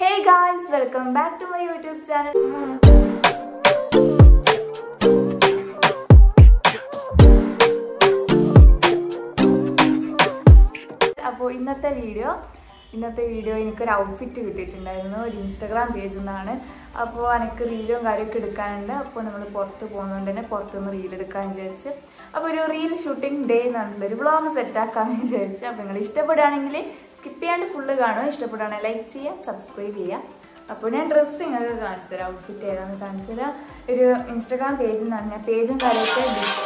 Hey guys welcome back to my YouTube channel അപ്പോൾ ഇന്നത്തെ video ഇന്നത്തെ വീഡിയോ എനിക്കൊരു ഔട്ട്ഫിറ്റ് കിട്ടിയിട്ടുണ്ടായിരുന്നു ഒരു ഇൻസ്റ്റാഗ്രാം പേജിൽ നിന്നാണ് അപ്പോൾ എനിക്ക് റീലും കാര്യമൊക്കെ എടുക്കാനുണ്ട് അപ്പോൾ നമ്മൾ പുറത്ത് പോകുന്നതുകൊണ്ട് തന്നെ പുറത്തുനിന്ന് റീൽ എടുക്കാൻ വിചാരിച്ച് അപ്പോൾ ഒരു റീൽ ഷൂട്ടിംഗ് ഡേ എന്നുള്ളത് ഒരു വ്ളോഗ് സെറ്റാക്കാമെന്ന് വിചാരിച്ചു അപ്പോൾ നിങ്ങൾ ഇഷ്ടപ്പെടുകയാണെങ്കിൽ സ്കിപ്പ് ചെയ്യാണ്ട് ഫുള്ള് കാണും ഇഷ്ടപ്പെടുകയാണെങ്കിൽ ലൈക്ക് ചെയ്യുക സബ്സ്ക്രൈബ് ചെയ്യുക അപ്പോൾ ഞാൻ ഡ്രസ്സ് നിങ്ങൾക്ക് കാണിച്ചു തരാം ഔട്ട്ഫിറ്റ് ഏതാണെന്ന് കാണിച്ചു തരാം ഒരു ഇൻസ്റ്റാഗ്രാം പേജിൽ നിന്നാണ് ഞാൻ പേജും കാര്യമൊക്കെ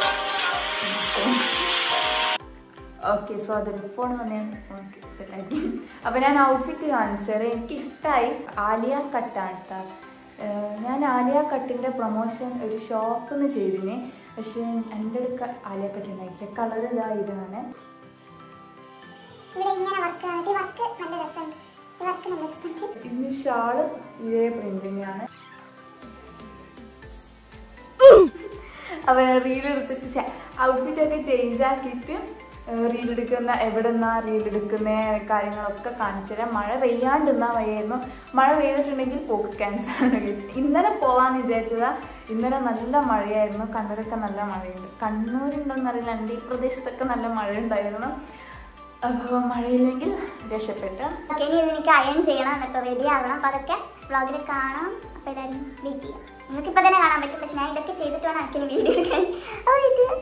ഓക്കെ സോ അതൊരു ഫോൺ വന്നേ ഓക്കെ സെറ്റാക്കി അപ്പോൾ ഞാൻ ഔട്ട്ഫിറ്റ് കാണിച്ചത് എനിക്ക് ഇഷ്ടമായി ആലിയ കട്ടാണ് കേട്ടോ ഞാൻ ആലിയ കട്ടിൻ്റെ പ്രൊമോഷൻ ഒരു ഷോപ്പിൽ നിന്ന് ചെയ്തിന് പക്ഷേ എൻ്റെ അടുക്ക ആലിയ കട്ട് ഉണ്ടായിട്ടില്ല കളർ ഇതാ ഇതാണ് ഇവിടെ ഇങ്ങനെ വർക്ക് ആണ് ഈ വർക്ക് നല്ല രസമുണ്ട് ഈ വർക്ക് നല്ല രസമുണ്ട് ഇന്ന് ഷാള് ഇതേ പ്രിന്റിംഗ് ആണ് അപ്പൊ റീൽ എടുത്തിട്ട് ഔട്ട്ഫിറ്റ് ഒക്കെ ചേഞ്ച് ആക്കിയിട്ട് റീൽ എടുക്കുന്ന എവിടെ നിന്നാ റീൽ എടുക്കുന്ന കാര്യങ്ങളൊക്കെ കാണിച്ചു തരാം മഴ പെയ്യാണ്ടിരുന്നാൽ മതിയായിരുന്നു മഴ പെയ്തിട്ടുണ്ടെങ്കിൽ പോക്ക് ക്യാൻസൽ ആണ് guys. ഇന്നലെ പോവാന്ന് വിചാരിച്ചതാ ഇന്നലെ നല്ല മഴയായിരുന്നു കണ്ണൂരൊക്കെ നല്ല മഴയുണ്ട് കണ്ണൂരുണ്ടോന്ന് അറിയില്ല എൻ്റെ ഈ പ്രദേശത്തൊക്കെ നല്ല മഴ ഉണ്ടായിരുന്നു അപ്പോൾ മഴയില്ലെങ്കിൽ രക്ഷപ്പെട്ട ഓക്കെ ഇനി ഇത് എനിക്ക് അയൺ ചെയ്യണം എന്നിട്ട് റെഡി ആവണം അപ്പോൾ അതൊക്കെ വ്ളോഗിൽ കാണാം അപ്പോൾ എല്ലാവരും വെയിറ്റ് ചെയ്യാം നിങ്ങൾക്ക് ഇപ്പോൾ തന്നെ കാണാൻ പറ്റും പക്ഷെ ഞാൻ ഇതൊക്കെ ചെയ്തിട്ട് വേണം എനിക്കിനി വീഡിയോ എടുക്കാൻ അപ്പോൾ വെയിറ്റ് ചെയ്യാം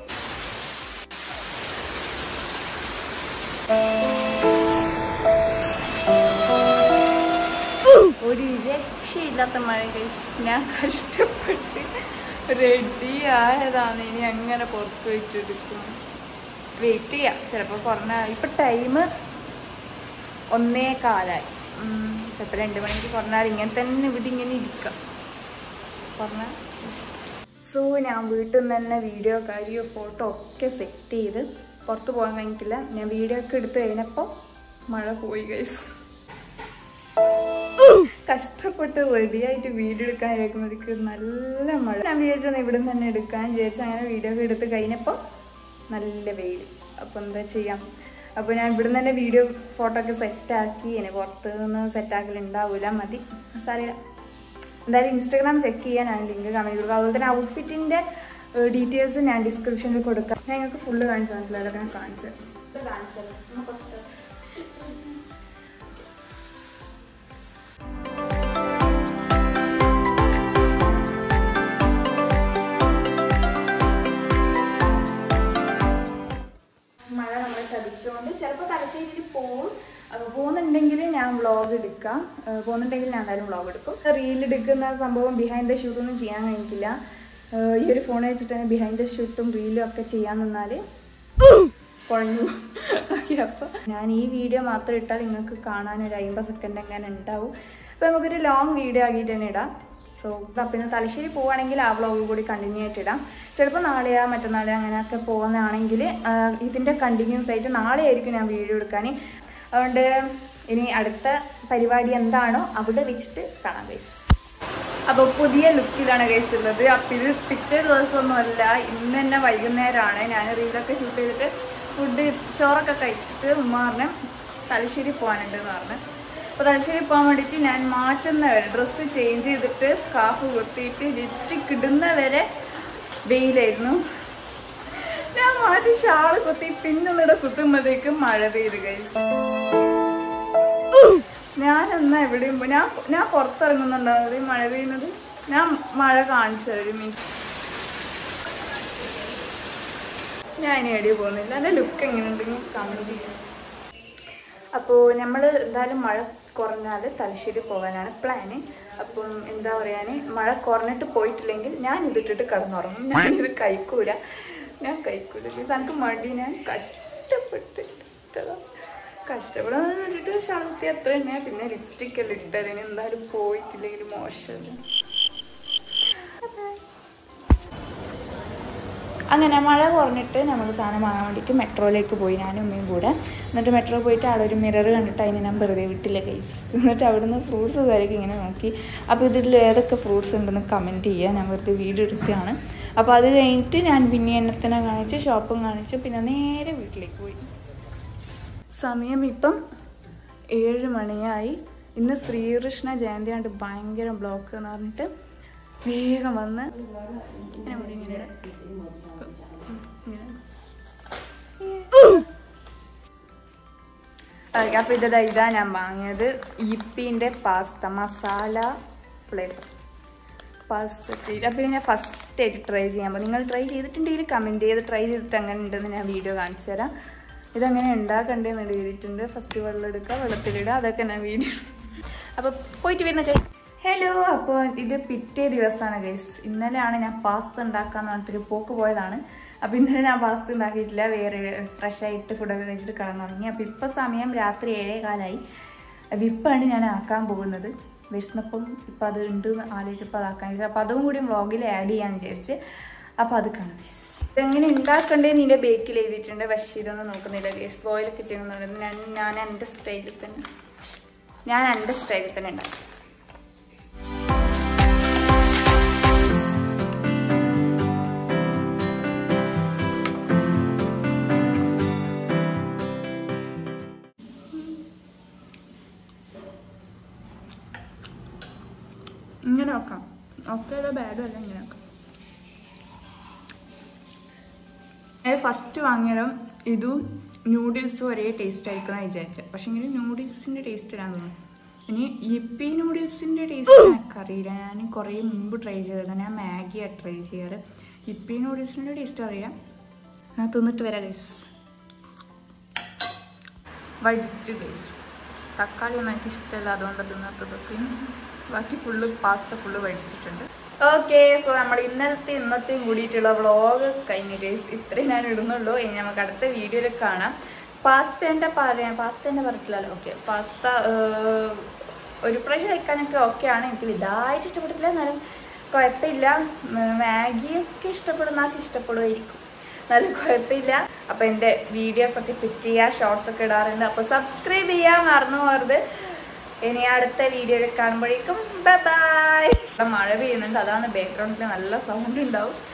ഒരു രക്ഷയില്ലാത്ത മഴ കഴിച്ച് ഞാൻ കഷ്ടപ്പെട്ട് റെഡി ആയതാണ് ഇനി അങ്ങനെ പുറത്ത് വെച്ചെടുക്കും വെയിറ്റ് ചെയ്യാം ചിലപ്പോൾ കുറഞ്ഞ ഇപ്പം ടൈം ഒന്നേ കാലായി ചിലപ്പോൾ രണ്ട് മണിക്ക് കുറഞ്ഞാൽ ഇങ്ങനെ തന്നെ ഇവിടെ ഇങ്ങനെ ഇരിക്കാം കുറഞ്ഞ സോ ഞാൻ വീട്ടിൽ നിന്ന് തന്നെ വീഡിയോ കാര്യോ ഫോട്ടോ ഒക്കെ സെറ്റ് ചെയ്ത് പുറത്ത് പോകാൻ കഴിഞ്ഞിട്ടില്ല ഞാൻ വീഡിയോ ഒക്കെ എടുത്ത് കഴിഞ്ഞപ്പോൾ മഴ പോയി കഴിച്ചു കഷ്ടപ്പെട്ട് റെഡിയായിട്ട് വീഡിയോ എടുക്കാൻ ഇരിക്കുമ്പോഴേക്ക് നല്ല മഴ ഞാൻ വിചാരിച്ചു ഇവിടെ നിന്ന് തന്നെ എടുക്കാൻ വിചാരിച്ചു അങ്ങനെ വീഡിയോ ഒക്കെ എടുത്ത് കഴിഞ്ഞപ്പോൾ നല്ല വെയിൽ അപ്പോൾ എന്താ ചെയ്യാം അപ്പോൾ ഞാൻ ഇവിടെ നിന്ന് തന്നെ വീഡിയോ ഫോട്ടോ ഒക്കെ സെറ്റാക്കി ഇനി പുറത്ത് നിന്ന് സെറ്റാക്കൽ ഉണ്ടാവില്ല മതി സാറിയില്ല എന്തായാലും ഇൻസ്റ്റാഗ്രാം ചെക്ക് ചെയ്യാൻ ഞാൻ ലിങ്ക് കമൻറ്റ് കൊടുക്കുക അതുപോലെ തന്നെ ഔട്ട്ഫിറ്റിൻ്റെ ഡീറ്റെയിൽസ് ഞാൻ ഡിസ്ക്രിപ്ഷനിൽ കൊടുക്കാം ഞാൻ നിങ്ങൾക്ക് ഫുള്ള് കാണിച്ചു തന്നിട്ടില്ല ഞാൻ കാണിച്ചു മഴ നമ്മളെ ചതിച്ചുകൊണ്ട് ചിലപ്പോൾ തലശ്ശേരിയിൽ പോവും അപ്പോൾ പോകുന്നുണ്ടെങ്കിൽ ഞാൻ വ്ളോഗ് എടുക്കാം ഏഹ് പോകുന്നുണ്ടെങ്കിൽ ഞാൻ എന്തായാലും വ്ളോഗ് എടുക്കും റീൽ എടുക്കുന്ന സംഭവം ബിഹൈൻഡ് ദ ഷൂട്ടൊന്നും ചെയ്യാൻ കഴിഞ്ഞിട്ടില്ല ഏഹ് ഈ ഒരു ഫോൺ വെച്ചിട്ട് തന്നെ ബിഹൈൻഡ് ദ ഷൂട്ടും റീലും ഒക്കെ ചെയ്യാൻ നിന്നാൽ കുഴഞ്ഞു ഓക്കെ അപ്പോൾ ഞാൻ ഈ വീഡിയോ മാത്രം ഇട്ടാൽ നിങ്ങൾക്ക് കാണാൻ ഒരു അമ്പത് സെക്കൻഡ് എങ്ങനെ ഉണ്ടാവും അപ്പോൾ നമുക്കൊരു ലോങ് വീഡിയോ ആക്കിയിട്ട് തന്നെ ഇടാം സോ പിന്നെ തലശ്ശേരി പോവുകയാണെങ്കിൽ ആ വ്ളോഗ് കൂടി കണ്ടിന്യൂ ആയിട്ട് ഇടാം ചിലപ്പോൾ നാളെയാ മറ്റന്നാളെയോ അങ്ങനെയൊക്കെ പോകുന്നതാണെങ്കിൽ ഇതിൻ്റെ കണ്ടിന്യൂസ് ആയിട്ട് നാളെ ആയിരിക്കും ഞാൻ വീഡിയോ എടുക്കാൻ അതുകൊണ്ട് ഇനി അടുത്ത പരിപാടി എന്താണോ അവിടെ വെച്ചിട്ട് കാണാം ഗൈസ് അപ്പോൾ പുതിയ ലുക്കിലാണ് ഗൈസ് ഉള്ളത് അപ്പോൾ ഇത് പിറ്റേ ദിവസമൊന്നുമല്ല ഇന്ന് തന്നെ വൈകുന്നേരമാണ് ഞാൻ റീലൊക്കെ ഷൂട്ട് ചെയ്തിട്ട് ഫുഡ് ചോറൊക്കെ കഴിച്ചിട്ട് ഉമ്മ പറഞ്ഞ് തലശ്ശേരി പോകാനുണ്ട് എന്ന് പറഞ്ഞു അപ്പോൾ തലശ്ശേരി പോകാൻ വേണ്ടിയിട്ട് ഞാൻ മാറ്റുന്ന വരെ ഡ്രസ്സ് ചേഞ്ച് ചെയ്തിട്ട് സ്കാർഫ് കുത്തിയിട്ട് ലിപ്സ്റ്റിക് ഇടുന്ന വരെ വെയിലായിരുന്നു ഞാൻ മാറ്റി ഷാള് കുത്തി പിന്നൊന്നിടെ കുത്തുമ്പോഴേക്കും മഴ പെയ്ത് കഴിച്ചു ഞാനെന്നാ എവിടെയും പോ- ഞാൻ ഞാൻ പുറത്തിറങ്ങുന്നുണ്ടാവും ഈ മഴ പെയ്യുന്നത് ഞാൻ മഴ കാണിച്ചു തരും മിനിറ്റ് ഞാൻ ഇനി എവിടെയും പോകുന്നില്ല എൻ്റെ ലുക്ക് എങ്ങനെയുണ്ടെങ്കിൽ കമൻറ്റ് ചെയ്യും അപ്പോൾ നമ്മൾ എന്തായാലും മഴ കുറഞ്ഞാൽ തലശ്ശേരി പോകാനാണ് പ്ലാന് അപ്പം എന്താ പറയാൻ മഴ കുറഞ്ഞിട്ട് പോയിട്ടില്ലെങ്കിൽ ഞാൻ ഇതിട്ടിട്ട് കിടന്നുറങ്ങും ഞാനിത് കഴിക്കൂല ഞാൻ കഴിക്കൂല മീൻസ് എനിക്ക് മടി ഞാൻ കഷ്ടപ്പെട്ടിട്ടതാ കഷ്ടപ്പെടാൻ വേണ്ടിയിട്ട് ഷർത്തി അത്ര തന്നെ പിന്നെ ലിപ്സ്റ്റിക് എല്ലാം ഇട്ടതിന് എന്തായാലും പോയിട്ടില്ലെങ്കിൽ മോശമല്ല അങ്ങനെ മഴ കുറഞ്ഞിട്ട് നമ്മൾ സാധനം വാങ്ങാൻ വേണ്ടിയിട്ട് മെട്രോയിലേക്ക് പോയി ഞാനും ഉമ്മയും കൂടെ എന്നിട്ട് മെട്രോ പോയിട്ട് അവിടെ ഒരു മിറർ കണ്ടിട്ട് അതിനെ ഞാൻ വെറുതെ വിട്ടില്ല കൈസ് എന്നിട്ട് അവിടുന്ന് ഫ്രൂട്ട്സ് കാര്യമൊക്കെ ഇങ്ങനെ നോക്കി അപ്പോൾ ഇതിൽ ഏതൊക്കെ ഫ്രൂട്ട്സ് ഉണ്ടെന്ന് കമൻറ്റ് ചെയ്യുക ഞാൻ വെറുതെ വീഡിയോ എടുക്കുകയാണ് അപ്പോൾ അത് കഴിഞ്ഞിട്ട് ഞാൻ പിന്നെ എണ്ണത്തിനെ കാണിച്ച് ഷോപ്പും കാണിച്ച് പിന്നെ നേരെ വീട്ടിലേക്ക് പോയി സമയം ഇപ്പം ഏഴ് മണിയായി ഇന്ന് ശ്രീകൃഷ്ണ ജയന്തി ആണ്ട് ഭയങ്കര ബ്ലോക്ക് എന്ന് പറഞ്ഞിട്ട് വേഗം വന്ന് ഇങ്ങനെ മുടി ഇങ്ങനെ ഇടാം. ഇങ്ങനെ. ഓക്കെ, അപ്പൊ ഇതാ ഇതാ ഞാൻ വാങ്ങിയത് ഇപ്പിന്റെ പാസ്ത മസാല ഫ്ലേവർ പാസ്ത അപ്പൊ ഇത് ഞാൻ ഫസ്റ്റ് ആയിട്ട് ട്രൈ ചെയ്യാൻ പോകും നിങ്ങൾ ട്രൈ ചെയ്തിട്ടുണ്ടെങ്കിൽ കമൻറ്റ് ചെയ്ത് ട്രൈ ചെയ്തിട്ട് അങ്ങനെ ഉണ്ടെന്ന് ഞാൻ വീഡിയോ കാണിച്ചു തരാം ഇതെങ്ങനെ ഉണ്ടാക്കണ്ടേന്ന് എഴുതിയിട്ടുണ്ട് ഫസ്റ്റ് വെള്ളം എടുക്കുക വെള്ളത്തിലിടുക അതൊക്കെ ഞാൻ വീഡിയോ അപ്പോൾ പോയിട്ട് വരുന്ന കൈ ഹലോ അപ്പോൾ ഇത് പിറ്റേ ദിവസമാണ് ഗൈസ് ഇന്നലെയാണ് ഞാൻ പാസ്ത ഉണ്ടാക്കാന്ന് പറഞ്ഞിട്ടൊരു പോക്ക് പോയതാണ് അപ്പോൾ ഇന്നലെ ഞാൻ പാസ്ത ഉണ്ടാക്കിയിട്ടില്ല വേറെ ഫ്രഷ് ആയിട്ട് ഫുഡൊക്കെ കഴിച്ചിട്ട് കിടന്നുറങ്ങി അപ്പോൾ ഇപ്പോൾ സമയം രാത്രി ഏഴേ കാലായി വിപ്പാണ് ഞാൻ ആക്കാൻ പോകുന്നത് വിശന്നപ്പം ഇപ്പം അത് ഉണ്ട് എന്ന് ആലോചിച്ചപ്പോൾ അതാക്കാൻ വിചാരിച്ചു അപ്പോൾ അതും കൂടി വ്ളോഗിൽ ആഡ് ചെയ്യാന്ന് വിചാരിച്ച് അപ്പോൾ അത് കാണാം guys. ഇതെങ്ങനെ ഉണ്ടാക്കണ്ടേന്ന് ഇതിൻ്റെ ബേക്കിൽ എഴുതിയിട്ടുണ്ട് പക്ഷേ ഇതൊന്നും നോക്കുന്നില്ല ഗേസ് ബോയിലൊക്കെ ചെയ്യുന്നുണ്ട് ഞാൻ ഞാൻ എൻ്റെ സ്റ്റൈലിൽ തന്നെ ഞാൻ എൻ്റെ സ്റ്റൈലിൽ തന്നെ ഉണ്ടാക്കി ഇങ്ങനെ വെക്കാം ഒക്കെ ബാഡും അല്ല ഇങ്ങനെ വെക്കാം ഞാൻ ഫസ്റ്റ് വാങ്ങിയതും ഇതും നൂഡിൽസും ഒരേ ടേസ്റ്റ് ആയിരിക്കും വിചാരിച്ചത് പക്ഷെ ഇങ്ങനെ നൂഡിൽസിൻ്റെ ടേസ്റ്റ് ഇടാൻ തോന്നുന്നു ഇനി ഇപ്പി നൂഡിൽസിൻ്റെ ടേസ്റ്റ് എനിക്കറിയില്ല ഞാൻ കുറേ മുമ്പ് ട്രൈ ചെയ്തതാണ് ഞാൻ മാഗിയാണ് ട്രൈ ചെയ്യാറ് ഇപ്പി നൂഡിൽസിൻ്റെ ടേസ്റ്റ് അറിയാം ഞാൻ തിന്നിട്ട് വരാം ഗൈസ് വഴിച്ചു ഗൈസ് തക്കാളി ഒന്നും എനിക്ക് ഇഷ്ടമല്ല അതുകൊണ്ട് തിന്നാത്തതൊക്കെ ബാക്കി ഫുള്ള് പാസ്ത ഫുള്ള് വഴിച്ചിട്ടുണ്ട് ഓക്കെ സോ നമ്മുടെ ഇന്നലത്തെ ഇന്നത്തെയും കൂടിയിട്ടുള്ള വ്ളോഗ് കഴിഞ്ഞ ഗൈസ് ഇത്രയും ഞാൻ ഇടുന്നുള്ളൂ ഇനി നമുക്ക് അടുത്ത വീഡിയോയിൽ കാണാം പാസ്തേൻ്റെ പറയാൻ പാസ്തേൻ്റെ പറഞ്ഞിട്ടില്ലല്ലോ ഓക്കെ പാസ്ത ഒരു പ്രാവശ്യം കഴിക്കാനൊക്കെ ഓക്കെയാണ് എനിക്ക് വലുതായിട്ട് ഇഷ്ടപ്പെട്ടില്ല എന്നാലും കുഴപ്പമില്ല മാഗിയൊക്കെ ഇഷ്ടപ്പെടുന്ന ഇഷ്ടപ്പെടുമായിരിക്കും എന്നാലും കുഴപ്പമില്ല അപ്പോൾ എൻ്റെ വീഡിയോസ് ഒക്കെ ചെക്ക് ചെയ്യുക ഷോർട്സ് ഒക്കെ ഇടാറുണ്ട് അപ്പോൾ സബ്സ്ക്രൈബ് ചെയ്യാൻ മറന്നു പോകരുത് ഇനി അടുത്ത വീഡിയോയിൽ കാണുമ്പോഴേക്കും ബൈ ബൈ ഇവിടെ മഴ പെയ്യുന്നുണ്ട് അതാണ് ബാക്ക്ഗ്രൗണ്ടിൽ നല്ല സൗണ്ട് ഉണ്ടാവും